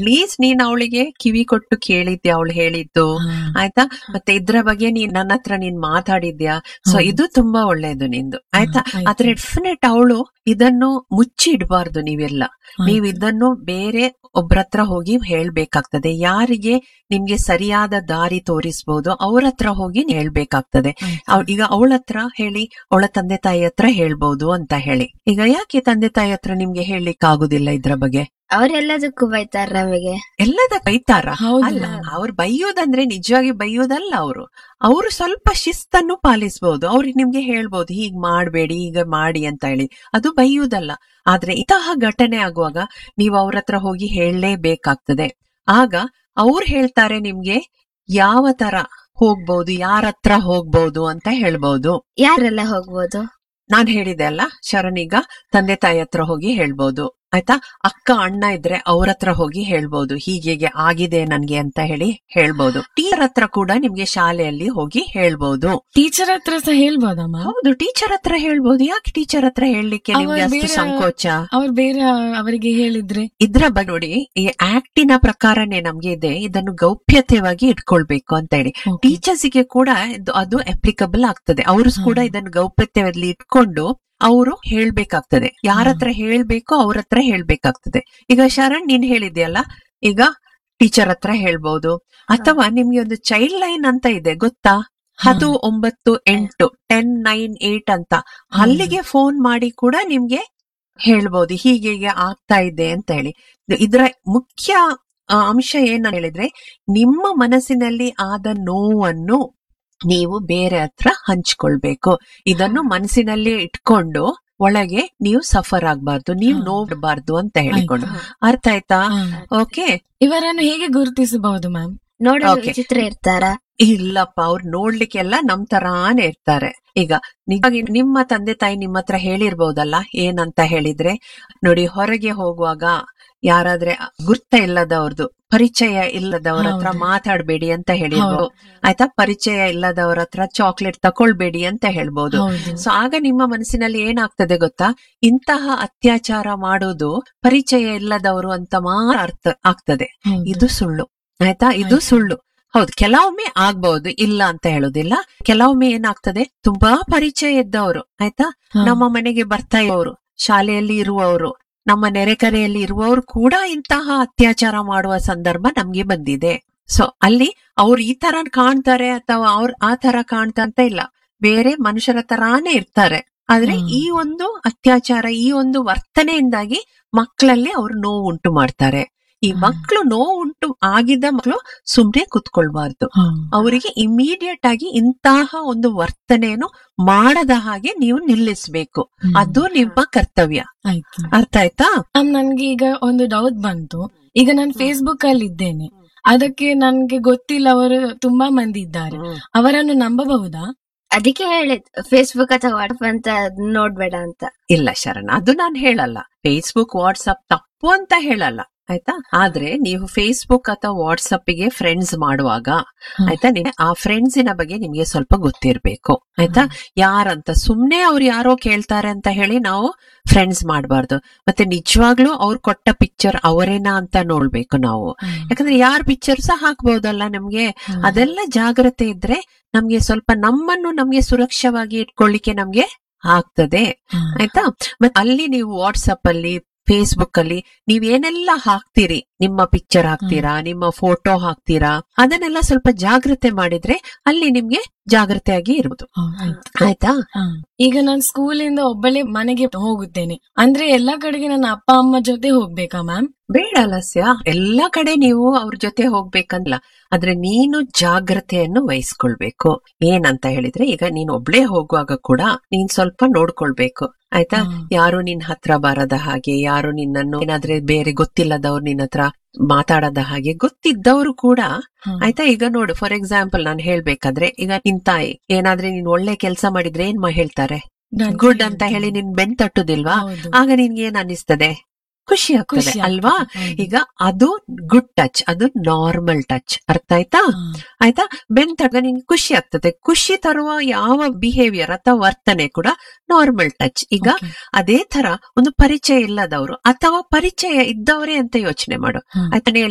At least ನೀನ್ ಅವಳಿಗೆ ಕಿವಿ ಕೊಟ್ಟು ಕೇಳಿದ್ದೆ ಅವಳು ಹೇಳಿದ್ದು ಹಾ. ಆಯ್ತಾ ಮತ್ತೆ ಇದ್ರ ಬಗ್ಗೆ ನೀನ್ ನನ್ನ ಹತ್ರ ನೀನ್ ಮಾತಾಡಿದ್ಯಾ ಸೊ ಹೌದು. ಇದು ತುಂಬಾ ಒಳ್ಳೇದು ನಿಂದು ಆಯ್ತಾ ಹಾ, ಆಯ್ತು. ಆದ್ರೆ ಡೆಫಿನೆಟ್ ಅವಳು ಇದನ್ನು ಮುಚ್ಚಿ ಇಡಬಾರ್ದು ನೀವೆಲ್ಲ ನೀವು ಇದನ್ನು ಬೇರೆ ಒಬ್ರ ಹತ್ರ ಹೋಗಿ ಹೇಳ್ಬೇಕಾಗ್ತದೆ ಯಾರಿಗೆ ನಿಮ್ಗೆ ಸರಿಯಾದ ದಾರಿ ತೋರಿಸ್ಬೋದು ಅವ್ರ ಹತ್ರ ಹೋಗಿ ಹೇಳ್ಬೇಕಾಗ್ತದೆ ಆಯ್ತು. ಅವ್- ಈಗ ಅವಳ ಹತ್ರ ಹೇಳಿ ಅವಳ ತಂದೆ ತಾಯಿ ಹತ್ರ ಹೇಳ್ಬೋದು ಅಂತ ಹೇಳಿ ಈಗ ಯಾಕೆ ತಂದೆ ತಾಯಿ ಹತ್ರ ನಿಮ್ಗೆ ಹೇಳಲಿಕ್ಕೆ ಆಗುದಿಲ್ಲ ಇದ್ರ ಬಗ್ಗೆ ಅವ್ರೆಲ್ಲದಕ್ಕೂ ಬೈತಾರ ನಮಗೆ ಎಲ್ಲದ ಬೈತಾರ ಹೌದು. ಅಲ್ಲ ಅವ್ರು ಬೈಯೋದಂದ್ರೆ ನಿಜವಾಗಿ ಬೈಯೋದಲ್ಲ ಅವರು ಅವರು ಸ್ವಲ್ಪ ಶಿಸ್ತನ್ನು ಪಾಲಿಸಬಹುದು ಅವ್ರಿಗೆ ನಿಮ್ಗೆ ಹೇಳ್ಬೋದು ಹೀಗ್ ಮಾಡ್ಬೇಡಿ ಈಗ ಮಾಡಿ ಅಂತ ಹೇಳಿ ಅದು ಬೈಯೋದಲ್ಲ ಆದ್ರೆ ಇಂತಹ ಘಟನೆ ಆಗುವಾಗ ನೀವು ಅವ್ರ ಹತ್ರ ಹೋಗಿ ಹೇಳಲೇಬೇಕಾಗ್ತದೆ ಆಗ ಅವ್ರು ಹೇಳ್ತಾರೆ ನಿಮ್ಗೆ ಯಾವ ತರ ಹೋಗ್ಬಹುದು ಯಾರ ಹತ್ರ ಹೋಗ್ಬಹುದು ಅಂತ ಹೇಳ್ಬಹುದು ಯಾರೆಲ್ಲ ಹೋಗ್ಬೋದು ನಾನ್ ಹೇಳಿದೆ ಅಲ್ಲ ಶರಣ್ ಈಗ ತಂದೆ ತಾಯಿ ಹತ್ರ ಹೋಗಿ ಹೇಳ್ಬೋದು ಆಯ್ತಾ ಅಕ್ಕ ಅಣ್ಣ ಇದ್ರೆ ಅವ್ರ ಹತ್ರ ಹೋಗಿ ಹೇಳ್ಬೋದು ಹೀಗೆ ಆಗಿದೆ ನನ್ಗೆ ಅಂತ ಹೇಳಿ ಹೇಳ್ಬೋದು ಟೀಚರ್ ಹತ್ರ ಕೂಡ ನಿಮ್ಗೆ ಶಾಲೆಯಲ್ಲಿ ಹೋಗಿ ಹೇಳ್ಬೋದು ಟೀಚರ್ ಹತ್ರ ಸಹ ಹೇಳ್ಬೋದಮ್ಮ ಹೌದು ಟೀಚರ್ ಹತ್ರ ಹೇಳ್ಬೋದು ಯಾಕೆ ಟೀಚರ್ ಹತ್ರ ಹೇಳಲಿಕ್ಕೆ ನಿಮ್ಗೆ ಅವ್ರು ಅಷ್ಟು ಬೇರೆ- ಸಂಕೋಚ ಅವ್ರು ಬೇರೆ ಅವರಿಗೆ ಹೇಳಿದ್ರೆ ಇದ್ರ ಬಗ್ಗೆ ನೋಡಿ ಈ ಆಕ್ಟಿನ ಪ್ರಕಾರನೇ ನಮ್ಗೆ ಇದೆ ಇದನ್ನು ಗೌಪ್ಯತೆಯಾಗಿ ಇಟ್ಕೊಳ್ಬೇಕು ಅಂತ ಹೇಳಿ Okay. ಟೀಚರ್ಸ್ ಗೆ ಕೂಡ ಇದು- ಅದು ಅಪ್ಲಿಕಬಲ್ ಆಗ್ತದೆ ಅವರು ಕೂಡ ಹಾ. ಇದನ್ನು ಗೌಪ್ಯತೆಯಲ್ಲಿ ಇಟ್ಕೊಂಡು ಅವರು ಹೇಳ್ಬೇಕಾಗ್ತದೆ ಯಾರ ಹತ್ರ ಹೇಳ್ಬೇಕೋ ಅವ್ರ ಹತ್ರ ಹೇಳ್ಬೇಕಾಗ್ತದೆ ಈಗ ಶರಣ್ ನೀನ್ ಹೇಳಿದ್ಯಲ್ಲ ಈಗ ಟೀಚರ್ ಹತ್ರ ಹೇಳ್ಬೋದು ಅಥವಾ ನಿಮ್ಗೆ ಒಂದು ಚೈಲ್ಡ್ ಲೈನ್ ಅಂತ ಇದೆ ಗೊತ್ತಾ ಹತ್ತು ಒಂಬತ್ತು ಎಂಟು ಟೆನ್ ನೈನ್ ಏಟ್ ಅಂತ ಅಲ್ಲಿಗೆ ಫೋನ್ ಮಾಡಿ ಕೂಡ ನಿಮ್ಗೆ ಹೇಳ್ಬೋದು ಹೀಗೆ ಹೀಗೆ ಆಗ್ತಾ ಇದೆ ಅಂತ ಹೇಳಿ ಇದು- ಇದರ ಮುಖ್ಯ ಆ, ಅಂಶ ಏನ ಹೇಳಿದ್ರೆ ನಿಮ್ಮ ಮನಸ್ಸಿನಲ್ಲಿ ಆದ ನೋವನ್ನು ನೀವು ಬೇರೆ ಹತ್ರ ಹಂಚ್ಕೊಳ್ಬೇಕು ಇದನ್ನು ಮನಸ್ಸಿನಲ್ಲಿ ಇಟ್ಕೊಂಡು ಒಳಗೆ ನೀವು ಸಫರ್ ಆಗ್ಬಾರ್ದು ನೀವು ಹಾ. ನೋಡ್ಬಾರ್ದು ಅಂತ ಹೇಳಿಕೊಂಡು ಆಯ್ತು. ಅರ್ಥ ಆಯ್ತಾ ಹಾ. ಓಕೆ ಇವರನ್ನು ಹೇಗೆ ಗುರುತಿಸಬಹುದು ಮ್ಯಾಮ್ ನೋಡಲು Okay. ವಿಚಿತ್ರ ಇರ್ತಾರ ಇಲ್ಲಪ್ಪ ಅವ್ರು ನೋಡ್ಲಿಕ್ಕೆಲ್ಲ ನಮ್ ತರಾನೇ ಇರ್ತಾರೆ ಈಗ ನಿಜವಾಗಿ ನಿಮ್ಮ ತಂದೆ ತಾಯಿ ನಿಮ್ಮ ಹತ್ರ ಹೇಳಿರ್ಬಹುದಲ್ಲ ಏನಂತ ಹೇಳಿದ್ರೆ ನೋಡಿ ಹೊರಗೆ ಹೋಗುವಾಗ ಯಾರಾದ್ರೆ ಗುರ್ತ ಇಲ್ಲದವ್ರದ್ದು ಪರಿಚಯ ಇಲ್ಲದವ್ರ ಹತ್ರ ಹೌದು. ಮಾತಾಡ್ಬೇಡಿ ಅಂತ ಹೇಳಿರ್ಬೋದು ಹೌದು. ಆಯ್ತಾ ಪರಿಚಯ ಇಲ್ಲದವ್ರ ಹತ್ರ ಚಾಕ್ಲೇಟ್ ತಕೊಳ್ಬೇಡಿ ಅಂತ ಹೇಳ್ಬೋದು ಹೌದು ಸೊ ಆಗ ನಿಮ್ಮ ಮನಸ್ಸಿನಲ್ಲಿ ಏನಾಗ್ತದೆ ಗೊತ್ತಾ ಇಂತಹ ಅತ್ಯಾಚಾರ ಮಾಡೋದು ಪರಿಚಯ ಇಲ್ಲದವರು ಅಂತ ಮಾತ್ರ ಅರ್ಥ ಆಗ್ತದೆ ಹೌದು. ಇದು ಸುಳ್ಳು ಆಯ್ತಾ ಇದು ಆಯ್ತು. ಸುಳ್ಳು ಹೌದು ಕೆಲವೊಮ್ಮೆ ಆಗ್ಬಹುದು ಇಲ್ಲ ಅಂತ ಹೇಳೋದಿಲ್ಲ ಕೆಲವೊಮ್ಮೆ ಏನಾಗ್ತದೆ ತುಂಬಾ ಪರಿಚಯ ಇದ್ದವರು ಆಯ್ತಾ ಹಾ. ನಮ್ಮ ಮನೆಗೆ ಬರ್ತಾ ಇರೋರು ಶಾಲೆಯಲ್ಲಿ ಇರುವವರು ನಮ್ಮ ನೆರೆಕರೆಯಲ್ಲಿ ಇರುವವರು ಕೂಡ ಇಂತಹ ಅತ್ಯಾಚಾರ ಮಾಡುವ ಸಂದರ್ಭ ನಮ್ಗೆ ಬಂದಿದೆ ಸೊ ಅಲ್ಲಿ ಅವ್ರು ಈ ತರ ಕಾಣ್ತಾರೆ ಅಥವಾ ಅವ್ರು ಆ ತರ ಕಾಣ್ತಾ ಅಂತ ಇಲ್ಲ ಬೇರೆ ಮನುಷ್ಯರ ತರಾನೇ ಇರ್ತಾರೆ ಆದ್ರೆ ಹ್ಮ್. ಈ ಒಂದು ಅತ್ಯಾಚಾರ ಈ ಒಂದು ವರ್ತನೆಯಿಂದಾಗಿ ಮಕ್ಕಳಲ್ಲಿ ಅವ್ರು ನೋವು ಉಂಟು ಮಾಡ್ತಾರೆ ಈ ಹ್ಮ್. ಮಕ್ಕಳು ನೋವು ಉಂಟು ಆಗಿದ್ದ ಮಕ್ಕಳು ಸುಮ್ನೆ ಕುತ್ಕೊಳ್ಬಾರ್ದು ಹಾ. ಅವರಿಗೆ ಇಮಿಡಿಯೇಟ್ ಆಗಿ ಇಂತಹ ಒಂದು ವರ್ತನೆಯನ್ನು ಮಾಡದ ಹಾಗೆ ನೀವು ನಿಲ್ಲಿಸ್ಬೇಕು ಹ್ಮ್. ಅದು ನಿಮ್ಮ ಕರ್ತವ್ಯ ಆಯ್ತು ಅರ್ಥ ಆಯ್ತಾ ಮ್ಯಾಮ್ ನನ್ಗೆ ಈಗ ಒಂದು ಡೌಟ್ ಬಂತು ಈಗ ನಾನು ಫೇಸ್ಬುಕ್ ಅಲ್ಲಿ ಇದ್ದೇನೆ ಅದಕ್ಕೆ ನನ್ಗೆ ಗೊತ್ತಿಲ್ಲ ಅವರು ತುಂಬಾ ಮಂದಿ ಇದ್ದಾರೆ ಅವರನ್ನು ನಂಬಬಹುದಾ ಅದಕ್ಕೆ ಹೇಳಿದ್ ಫೇಸ್ಬುಕ್ ಅಥವಾ ವಾಟ್ಸಪ್ ಅಂತ ನೋಡ್ಬೇಡ ಅಂತ ಇಲ್ಲ ಶರಣ ಅದು ನಾನು ಹೇಳಲ್ಲ ಫೇಸ್ಬುಕ್ ವಾಟ್ಸಪ್ ತಪ್ಪು ಅಂತ ಹೇಳಲ್ಲ ಆಯ್ತಾ ಆದ್ರೆ ನೀವು ಫೇಸ್ಬುಕ್ ಅಥವಾ ವಾಟ್ಸಪ್ ಗೆ ಫ್ರೆಂಡ್ಸ್ ಮಾಡುವಾಗ ಹ್ಮ್. ಆಯ್ತಾ ನೀವು ಆ ಫ್ರೆಂಡ್ಸಿನ ಬಗ್ಗೆ ನಿಮ್ಗೆ ಸ್ವಲ್ಪ ಗೊತ್ತಿರ್ಬೇಕು ಆಯ್ತಾ ಯಾರಂತ ಸುಮ್ನೆ ಅವ್ರು ಯಾರೋ ಕೇಳ್ತಾರೆ ಅಂತ ಹೇಳಿ ನಾವು ಫ್ರೆಂಡ್ಸ್ ಮಾಡಬಾರ್ದು ಮತ್ತೆ ನಿಜವಾಗ್ಲೂ ಅವ್ರು ಕೊಟ್ಟ ಪಿಕ್ಚರ್ ಅವರೇನಾ ಅಂತ ನೋಡ್ಬೇಕು ನಾವು ಹ್ಮ್. ಯಾಕಂದ್ರೆ ಯಾರ ಪಿಕ್ಚರ್ ಸಹ ಹಾಕ್ಬಹುದಲ್ಲ ನಮ್ಗೆ ಹೌದು. ಅದೆಲ್ಲ ಜಾಗ್ರತೆ ಇದ್ರೆ ನಮ್ಗೆ ಸ್ವಲ್ಪ ನಮ್ಮನ್ನು ನಮ್ಗೆ ಸುರಕ್ಷವಾಗಿ ಇಟ್ಕೊಳ್ಳಿಕ್ಕೆ ನಮ್ಗೆ ಆಗ್ತದೆ ಹಾ. ಆಯ್ತಾ ಮತ್ತೆ ಅಲ್ಲಿ ನೀವು ವಾಟ್ಸಪ್ ಅಲ್ಲಿ ಫೇಸ್ಬುಕ್ ಅಲ್ಲಿ ನೀವೇನೆಲ್ಲ ಹಾಕ್ತೀರಿ ನಿಮ್ಮ ಪಿಕ್ಚರ್ ಹಾಕ್ತೀರಾ ನಿಮ್ಮ ಫೋಟೋ ಹಾಕ್ತೀರಾ ಅದನ್ನೆಲ್ಲ ಸ್ವಲ್ಪ ಜಾಗ್ರತೆ ಮಾಡಿದ್ರೆ ಅಲ್ಲಿ ನಿಮ್ಗೆ ಜಾಗ್ರತೆಯಾಗಿ ಇರುವುದು ಹಾ, ಆಯ್ತು. ಆಯ್ತಾ ಹಾ. ಈಗ ನಾನು ಸ್ಕೂಲಿಂದ ಒಬ್ಬಳೇ ಮನೆಗೆ ಹೋಗುತ್ತೇನೆ ಅಂದ್ರೆ ಎಲ್ಲಾ ಕಡೆಗೆ ನನ್ನ ಅಪ್ಪ ಅಮ್ಮ ಜೊತೆ ಹೋಗ್ಬೇಕಾ ಮ್ಯಾಮ್ ಬೇಡ ಲಸ್ಯ ಎಲ್ಲಾ ಕಡೆ ನೀವು ಅವ್ರ ಜೊತೆ ಹೋಗ್ಬೇಕಂದ್ಲ ಆದ್ರೆ ನೀನು ಜಾಗ್ರತೆಯನ್ನು ವಹಿಸ್ಕೊಳ್ಬೇಕು ಏನಂತ ಹೇಳಿದ್ರೆ ಈಗ ನೀನ್ ಒಬ್ಳೇ ಹೋಗುವಾಗ ಕೂಡ ನೀನ್ ಸ್ವಲ್ಪ ನೋಡ್ಕೊಳ್ಬೇಕು ಆಯ್ತಾ ಹಾ. ಯಾರು ನಿನ್ ಹತ್ರ ಬರದ ಹಾಗೆ ಯಾರು ನಿನ್ನನ್ನು ಏನಾದ್ರೆ ಬೇರೆ ಗೊತ್ತಿಲ್ಲದವ್ರು ನಿನ್ನ ಹತ್ರ ಮಾತಾಡದ ಹಾಗೆ ಗೊತ್ತಿದ್ದವರು ಕೂಡ ಹಾ. ಆಯ್ತಾ ಈಗ ನೋಡು ಫಾರ್ ಎಕ್ಸಾಂಪಲ್ ನಾನು ಹೇಳ್ಬೇಕಾದ್ರೆ ಈಗ ನಿನ್ ತಾಯಿ ಏನಾದ್ರೆ ನೀನ್ ಒಳ್ಳೆ ಕೆಲಸ ಮಾಡಿದ್ರೆ ಏನ್ ಮಾ ಹೇಳ್ತಾರೆ ನನ್ಗೆ ಗುಡ್ ಅಂತ ಹೇಳಿ ನಿನ್ ಬೆನ್ ತಟ್ಟುದಿಲ್ವಾ ಹೌದು. ಆಗ ನಿನ್ಗೆ ಏನ್ ಅನ್ನಿಸ್ತದೆ ಖುಷಿ ಆಗ್ತದೆ ಖುಷಿ ಅಲ್ವಾ ಆಗ್ತದೆ. ಹೌದು. ಈಗ ಅದು ಗುಡ್ ಟಚ್ ಅದು ನಾರ್ಮಲ್ ಟಚ್ ಅರ್ಥ ಆಯ್ತಾ ಹಾ. ಆಯ್ತಾ ಬೆನ್ ತಟ್ಟದ ನಿನ್ಗೆ ಖುಷಿ ಆಗ್ತದೆ ಖುಷಿ ತರುವ ಯಾವ ಬಿಹೇವಿಯರ್ ಅಥವಾ ವರ್ತನೆ ಕೂಡ ನಾರ್ಮಲ್ ಟಚ್ ಈಗ Okay. ಅದೇ ತರ ಒಂದು ಪರಿಚಯ ಇಲ್ಲದವರು ಅಥವಾ ಪರಿಚಯ ಇದ್ದವರೇ ಅಂತ ಯೋಚನೆ ಮಾಡು ಹಾ. ಆಯ್ತಾ ನೀ